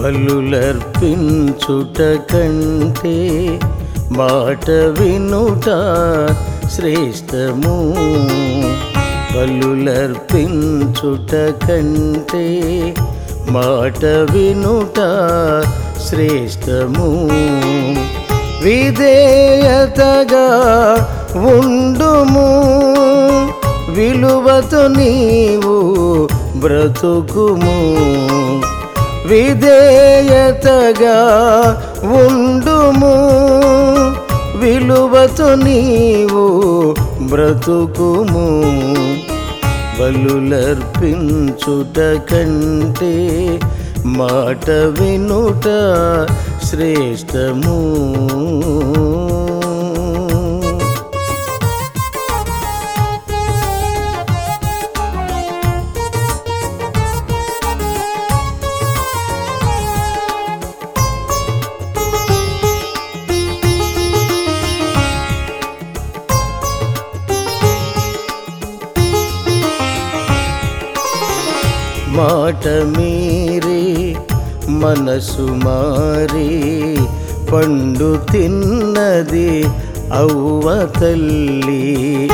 బలులర్పించుట కంటే మాట వినుట శ్రేష్టము బలులర్పించుట కంటే మాట వినుట శ్రేష్టము విధేయతగా ఉండుము విలువతో నీవు బ్రతుకుము విధేయతగా ఉండుము విలువతో నీవు బ్రతుకుము బలులర్పించుట కంటే మాట వినుట శ్రేష్టము మాట మీరి మనసు మారి పండు తిన్నది అవ్వ తల్లి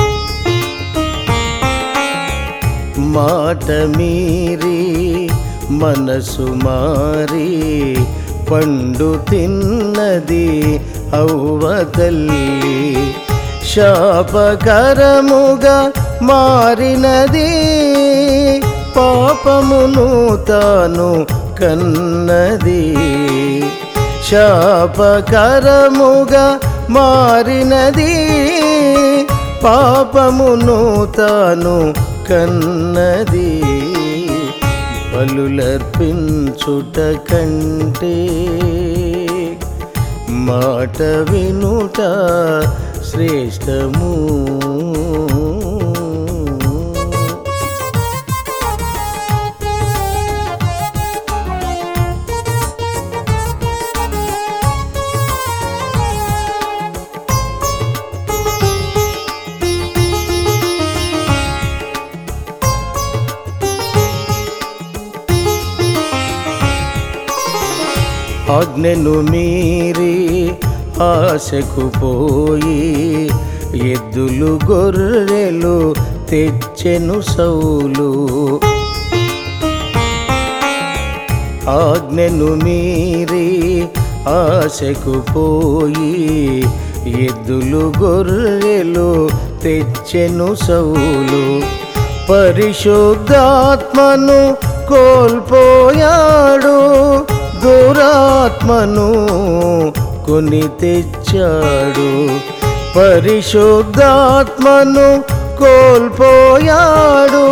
మాట మీరి మనసు మారి పండు తిన్నది అవ్వ తల్లి శాపకరముగా మారినది పాపమును తాను కన్నది శాపకరముగా మారినది పాపమును తాను కన్నది బలులర్పించుట కంటే మాట వినుట శ్రేష్టము ఆజ్ఞను మీరి ఆశకు పోయి ఎద్దులు గొర్రెలు తెచ్చెను సౌలు ఆజ్ఞను మీరి ఆశకు పోయి ఎద్దులు గొర్రెలు తెచ్చెను సౌలు పరిశుద్ధాత్మను కోల్పోయాడు దురాత్మను కొని తెచ్చాడు పరిశుద్ధాత్మను కోల్పోయాడు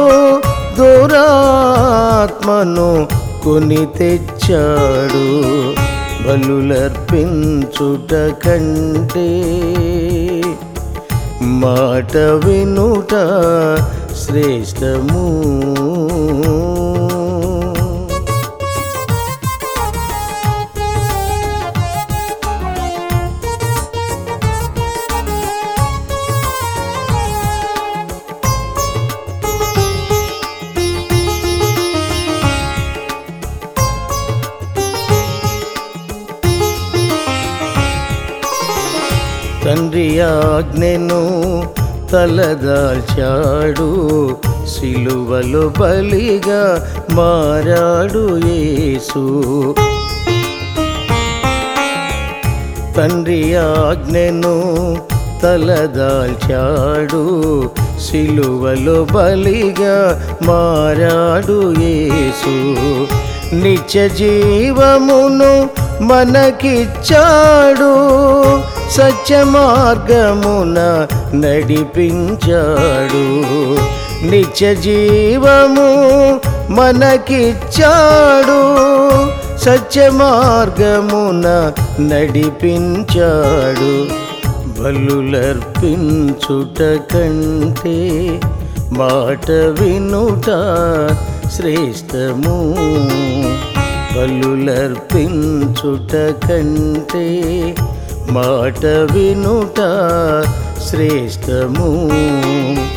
దురాత్మను కొని తెచ్చాడు బలులర్పించుట కంటే మాట వినుట శ్రేష్టము తండ్రి ఆజ్ఞను తలదాల్చాడు సిలువలు బలిగా మారాడు యేసు తండ్రి ఆజ్ఞను తలదాల్చాడు సిలువలు బలిగా మారాడు యేసు నిత్య జీవమును మనకిచ్చాడు సత్య మార్గమున నడిపించాడు నిత్య జీవము మనకిచ్చాడు సత్య మార్గమున నడిపించాడు బలులర్పించుట కంటే మాట వినుట శ్రేష్టము బలులర్పించుట కంటే మాట వినుట శ్రేష్టము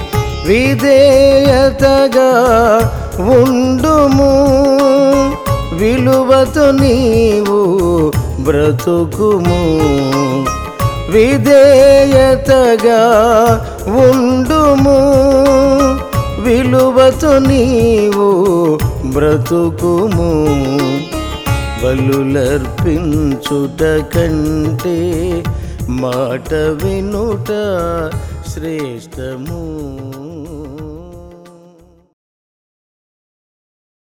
విధేయతగా ఉండుము విలువతో నీవు బ్రతుకుము విధేయతగా ఉండుము విలువతో నీవు బ్రతుకుము బలులర్పించుట కంటే మాట వినుట శ్రేష్టము